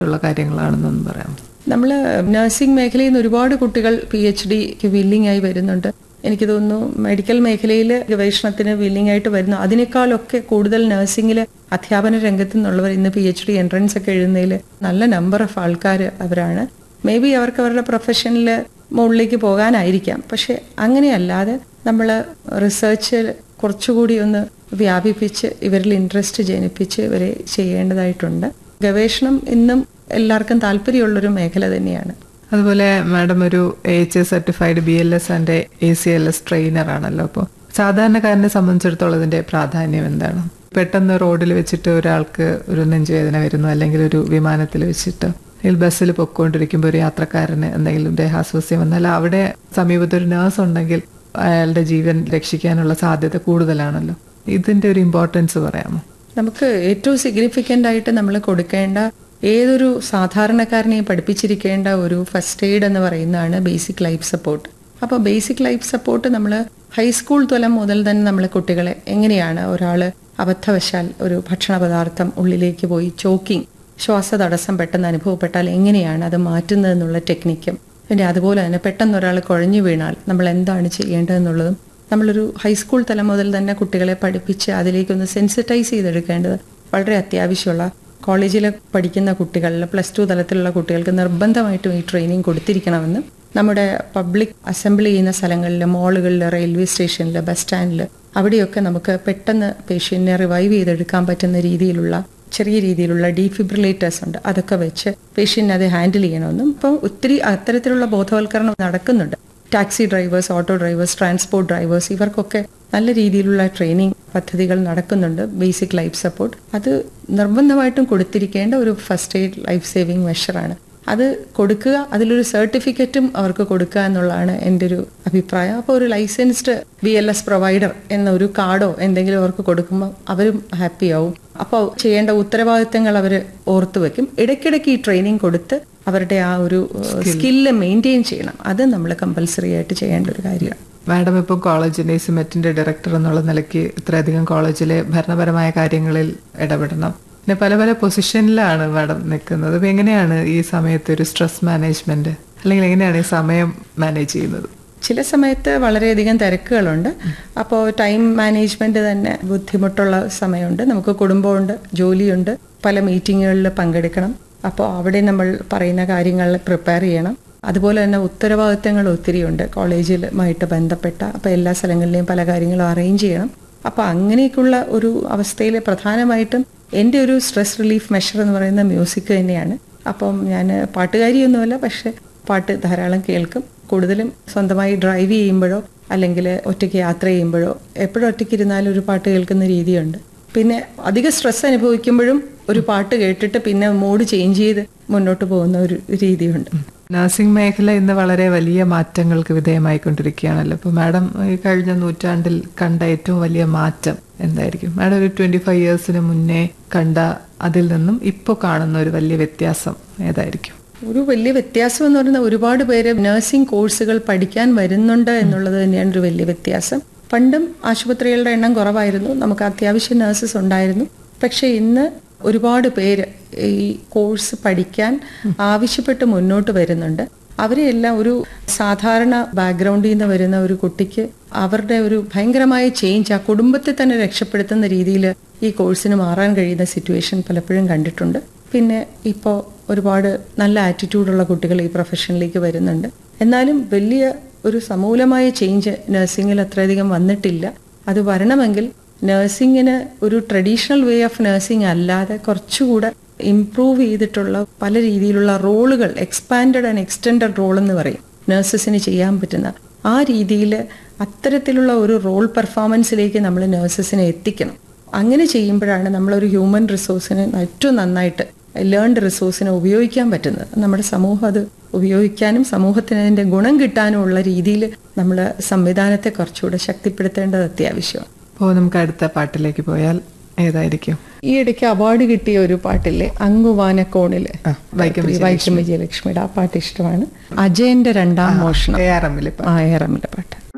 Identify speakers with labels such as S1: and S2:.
S1: ഉള്ള കാര്യങ്ങളാണെന്നൊന്നും പറയാം
S2: നമ്മൾ നഴ്സിംഗ് മേഖലയിൽ നിന്ന് ഒരുപാട് കുട്ടികൾ പി എച്ച് ഡിക്ക് വില്ലിംഗ് ആയി വരുന്നുണ്ട് എനിക്ക് തോന്നുന്നു മെഡിക്കൽ മേഖലയിൽ ഗവേഷണത്തിന് വില്ലിംഗ് ആയിട്ട് വരുന്നു അതിനേക്കാളൊക്കെ കൂടുതൽ നഴ്സിംഗിൽ അധ്യാപന രംഗത്തു നിന്നുള്ളവർ ഇന്ന് പി എച്ച് ഡി എൻട്രൻസ് ഒക്കെ എഴുതുന്നതിൽ നല്ല നമ്പർ ഓഫ് ആൾക്കാർ അവരാണ് മേ ബി അവർക്ക് അവരുടെ പ്രൊഫഷനിൽ മുകളിലേക്ക് പോകാനായിരിക്കാം പക്ഷെ അങ്ങനെയല്ലാതെ നമ്മൾ റിസർച്ച് കുറച്ചുകൂടി ഒന്ന് വ്യാപിപ്പിച്ച് ഇവരിൽ ഇൻട്രസ്റ്റ് ജനിപ്പിച്ച് ഇവരെ ചെയ്യേണ്ടതായിട്ടുണ്ട് ഗവേഷണം ഇന്നും എല്ലാവർക്കും താല്പര്യമുള്ളൊരു മേഖല തന്നെയാണ്
S1: അതുപോലെ മാഡം ഒരു A H S certified B L S and A C L S trainer ആണല്ലോ അപ്പോൾ സാധാരണക്കാരനെ സംബന്ധിച്ചിടത്തോളം ഇതിന്റെ പ്രാധാന്യം എന്താണ് പെട്ടെന്ന് റോഡിൽ വെച്ചിട്ട് ഒരാൾക്ക് ഒരു നെഞ്ചുവേദന വരുന്നു അല്ലെങ്കിൽ ഒരു വിമാനത്തിൽ വെച്ചിട്ട് അല്ലെങ്കിൽ ബസ്സിൽ പൊക്കോണ്ടിരിക്കുമ്പോൾ ഒരു യാത്രക്കാരന് എന്തെങ്കിലും ദേഹാസ്വാസ്യം വന്നാൽ അവിടെ സമീപത്ത് ഒരു നേഴ്സ് ഉണ്ടെങ്കിൽ അയാളുടെ ജീവൻ രക്ഷിക്കാനുള്ള സാധ്യത കൂടുതലാണല്ലോ ഇതിന്റെ ഒരു ഇമ്പോർട്ടൻസ് പറയാമോ
S2: നമുക്ക് ഏറ്റവും സിഗ്നിഫിക്കൻ്റ് ആയിട്ട് നമ്മൾ കൊടുക്കേണ്ട ഏതൊരു സാധാരണക്കാരനെയും പഠിപ്പിച്ചിരിക്കേണ്ട ഒരു ഫസ്റ്റ് എയ്ഡ് എന്ന് പറയുന്നതാണ് ബേസിക് ലൈഫ് സപ്പോർട്ട് അപ്പോൾ ബേസിക് ലൈഫ് സപ്പോർട്ട് നമ്മൾ ഹൈസ്കൂൾ തലം മുതൽ തന്നെ നമ്മൾ കുട്ടികളെ എങ്ങനെയാണ് ഒരാൾ അബദ്ധവശാൽ ഒരു ഭക്ഷണ പദാർത്ഥം ഉള്ളിലേക്ക് പോയി ചോക്കിങ് ശ്വാസതടസ്സം പെട്ടെന്ന് അനുഭവപ്പെട്ടാൽ എങ്ങനെയാണ് അത് മാറ്റുന്നതെന്നുള്ള ടെക്നിക്കും പിന്നെ അതുപോലെ തന്നെ പെട്ടെന്ന് ഒരാൾ കുഴഞ്ഞു വീണാൽ നമ്മൾ എന്താണ് ചെയ്യേണ്ടതെന്നുള്ളതും നമ്മളൊരു ഹൈസ്കൂൾ തലം മുതൽ തന്നെ കുട്ടികളെ പഠിപ്പിച്ച് അതിലേക്കൊന്ന് സെൻസിറ്റൈസ് ചെയ്തെടുക്കേണ്ടത് വളരെ അത്യാവശ്യമുള്ള കോളേജിൽ പഠിക്കുന്ന കുട്ടികളിൽ പ്ലസ് ടു തലത്തിലുള്ള കുട്ടികൾക്ക് നിർബന്ധമായിട്ടും ഈ ട്രെയിനിങ് കൊടുത്തിരിക്കണമെന്ന് നമ്മുടെ പബ്ലിക് അസംബ്ലി ചെയ്യുന്ന സ്ഥലങ്ങളിൽ മോളുകളിൽ റെയിൽവേ സ്റ്റേഷനിൽ ബസ് സ്റ്റാൻഡിൽ അവിടെയൊക്കെ നമുക്ക് പെട്ടെന്ന് പേഷ്യന്റിനെ റിവൈവ് ചെയ്തെടുക്കാൻ പറ്റുന്ന രീതിയിലുള്ള ചെറിയ രീതിയിലുള്ള ഡീഫിബ്രിലേറ്റേഴ്സ് ഉണ്ട് അതൊക്കെ വെച്ച് പേഷ്യന്റിനെ അത് ഹാൻഡിൽ ചെയ്യണമെന്നും ഇപ്പം ഒത്തിരി അത്തരത്തിലുള്ള ബോധവൽക്കരണം നടക്കുന്നുണ്ട് taxi drivers auto drivers transport drivers ഇവർക്കൊക്കെ നല്ല രീതിയിലുള്ള ട്രെയിനിങ് പദ്ധതികൾ നടക്കുന്നുണ്ട് ബേസിക് ലൈഫ് സപ്പോർട്ട് അത് നിർബന്ധമായിട്ടും കൊടുത്തിരിക്കേണ്ട ഒരു ഫസ്റ്റ് എയ്ഡ് ലൈഫ് സേവിങ് മെഷറാണ് അത് കൊടുക്കുക അതിലൊരു സർട്ടിഫിക്കറ്റും അവർക്ക് കൊടുക്കുക എന്നുള്ളതാണ് എൻ്റെ ഒരു അഭിപ്രായം അപ്പോൾ ഒരു licensed B L S provider എന്ന ഒരു കാർഡോ എന്തെങ്കിലും അവർക്ക് കൊടുക്കുമ്പോൾ അവരും ഹാപ്പിയാവും അപ്പോൾ ചെയ്യേണ്ട ഉത്തരവാദിത്തങ്ങൾ അവർ ഓർത്തു വെക്കും ഇടയ്ക്കിടയ്ക്ക് ഈ ട്രെയിനിങ് കൊടുത്ത് അവരുടെ ആ ഒരു സ്കില്ല് മെയിൻറ്റെയിൻ ചെയ്യണം അത് നമ്മൾ കമ്പൽസറി ആയിട്ട് ചെയ്യേണ്ട ഒരു കാര്യമാണ്
S1: മാഡം ഇപ്പോൾ കോളേജിന്റെ സിമെറ്റിന്റെ ഡയറക്ടർ എന്നുള്ള നിലയ്ക്ക് ഇത്രയധികം കോളേജിലെ ഭരണപരമായ കാര്യങ്ങളിൽ ഇടപെടണം പിന്നെ പല പല പൊസിഷനിലാണ് മാഡം നിൽക്കുന്നത് അപ്പൊ എങ്ങനെയാണ് ഈ സമയത്ത് ഒരു സ്ട്രെസ് മാനേജ്മെന്റ് അല്ലെങ്കിൽ എങ്ങനെയാണ് ഈ സമയം മാനേജ് ചെയ്യുന്നത്
S2: ചില സമയത്ത് വളരെയധികം തിരക്കുകളുണ്ട് അപ്പോൾ ടൈം മാനേജ്മെന്റ് തന്നെ ബുദ്ധിമുട്ടുള്ള സമയമുണ്ട് നമുക്ക് കുടുംബമുണ്ട് ജോലിയുണ്ട് പല മീറ്റിങ്ങുകളിൽ പങ്കെടുക്കണം അപ്പോൾ അവിടെ നമ്മൾ പറയുന്ന കാര്യങ്ങൾ പ്രിപ്പയർ ചെയ്യണം അതുപോലെ തന്നെ ഉത്തരവാദിത്തങ്ങൾ ഒത്തിരിയുണ്ട് കോളേജിലുമായിട്ട് ബന്ധപ്പെട്ട അപ്പോൾ എല്ലാ സ്ഥലങ്ങളിലെയും പല കാര്യങ്ങളും അറേഞ്ച് ചെയ്യണം അപ്പോൾ അങ്ങനെയൊക്കെയുള്ള ഒരു അവസ്ഥയിൽ പ്രധാനമായിട്ടും എൻ്റെ ഒരു സ്ട്രെസ് റിലീഫ് മെഷർ എന്ന് പറയുന്ന മ്യൂസിക് തന്നെയാണ് അപ്പം ഞാൻ പാട്ടുകാരിയൊന്നുമല്ല പക്ഷെ പാട്ട് ധാരാളം കേൾക്കും കൂടുതലും സ്വന്തമായി ഡ്രൈവ് ചെയ്യുമ്പോഴോ അല്ലെങ്കിൽ ഒറ്റയ്ക്ക് യാത്ര ചെയ്യുമ്പോഴോ എപ്പോഴും ഒറ്റയ്ക്ക് ഇരുന്നാലും ഒരു പാട്ട് കേൾക്കുന്ന രീതിയുണ്ട് പിന്നെ അധിക സ്ട്രെസ് അനുഭവിക്കുമ്പോഴും ഒരു പാട്ട് കേട്ടിട്ട് പിന്നെ മൂഡ് ചേഞ്ച് ചെയ്ത് മുന്നോട്ട് പോകുന്ന ഒരു രീതിയുണ്ട്
S1: നഴ്സിംഗ് മേഖല ഇന്ന് വളരെ വലിയ മാറ്റങ്ങൾക്ക് വിധേയമായിക്കൊണ്ടിരിക്കുകയാണല്ലോ അപ്പോൾ മാഡം ഈ കഴിഞ്ഞ നൂറ്റാണ്ടിൽ കണ്ട ഏറ്റവും വലിയ മാറ്റം എന്തായിരിക്കും മാഡം ഒരു ട്വന്റി ഫൈവ് ഇയേഴ്സിന് മുന്നേ കണ്ട അതിൽ നിന്നും ഇപ്പോൾ കാണുന്ന ഒരു വലിയ വ്യത്യാസം ഏതായിരിക്കും
S2: ഒരു വലിയ വ്യത്യാസം എന്ന് പറയുന്നത് ഒരുപാട് പേര് നഴ്സിംഗ് കോഴ്സുകൾ പഠിക്കാൻ വരുന്നുണ്ട് എന്നുള്ളത് തന്നെയാണ് ഒരു വലിയ വ്യത്യാസം പണ്ടും ആശുപത്രികളുടെ എണ്ണം കുറവായിരുന്നു നമുക്ക് അത്യാവശ്യം നഴ്സസ് ഉണ്ടായിരുന്നു പക്ഷെ ഇന്ന് ഒരുപാട് പേര് ഈ കോഴ്സ് പഠിക്കാൻ ആവശ്യപ്പെട്ട് മുന്നോട്ട് വരുന്നുണ്ട് അവരെയെല്ലാം ഒരു സാധാരണ ബാക്ക്ഗ്രൗണ്ടിൽ നിന്ന് വരുന്ന ഒരു കുട്ടിക്ക് അവരുടെ ഒരു ഭയങ്കരമായ ചേഞ്ച് ആ കുടുംബത്തെ തന്നെ രക്ഷപ്പെടുത്തുന്ന രീതിയിൽ ഈ കോഴ്സിന് മാറാൻ കഴിയുന്ന സിറ്റുവേഷൻ പലപ്പോഴും കണ്ടിട്ടുണ്ട് പിന്നെ ഇപ്പോൾ ഒരുപാട് നല്ല ആറ്റിറ്റ്യൂഡുള്ള കുട്ടികൾ ഈ പ്രൊഫഷനിലേക്ക് വരുന്നുണ്ട് എന്നാലും വലിയ ഒരു സമൂലമായ ചേഞ്ച് നഴ്സിംഗിൽ അത്രയധികം വന്നിട്ടില്ല അത് വരണമെങ്കിൽ നഴ്സിംഗിന് ഒരു ട്രഡീഷണൽ വേ ഓഫ് നഴ്സിംഗ് അല്ലാതെ കുറച്ചുകൂടെ ഇംപ്രൂവ് ചെയ്തിട്ടുള്ള പല രീതിയിലുള്ള റോളുകൾ എക്സ്പാൻഡഡ് ആൻഡ് എക്സ്റ്റെൻഡഡ് റോൾ എന്ന് പറയും നഴ്സസിന് ചെയ്യാൻ പറ്റുന്ന ആ രീതിയിൽ അത്തരത്തിലുള്ള ഒരു റോൾ പെർഫോമൻസിലേക്ക് നമ്മൾ നഴ്സസിനെ എത്തിക്കണം അങ്ങനെ ചെയ്യുമ്പോഴാണ് നമ്മളൊരു ഹ്യൂമൻ റിസോഴ്സിന് ഏറ്റവും നന്നായിട്ട് ലേൺഡ് റിസോഴ്സിനെ ഉപയോഗിക്കാൻ പറ്റുന്നത് നമ്മുടെ സമൂഹം അത് ഉപയോഗിക്കാനും സമൂഹത്തിന് അതിൻ്റെ ഗുണം കിട്ടാനുമുള്ള രീതിയിൽ നമ്മൾ സംവിധാനത്തെ കുറച്ചുകൂടെ ശക്തിപ്പെടുത്തേണ്ടത് അത്യാവശ്യമാണ്
S1: അപ്പോൾ നമുക്ക് അടുത്ത പാട്ടിലേക്ക് പോയാൽ ഏതായിരിക്കും
S2: ഈ ഇടയ്ക്ക് അവാർഡ് കിട്ടിയ ഒരു പാട്ടില്ലേ അങ്ങുവാനക്കോണില്
S1: വൈക്കം
S2: വൈക്കം വിജയലക്ഷ്മിയുടെ ആ പാട്ട് ഇഷ്ടമാണ് അജയന്റെ രണ്ടാം മോഷണം
S1: എ ആർ എമ്മിലെ
S2: ആ ഏറമ്മിലെ പാട്ട്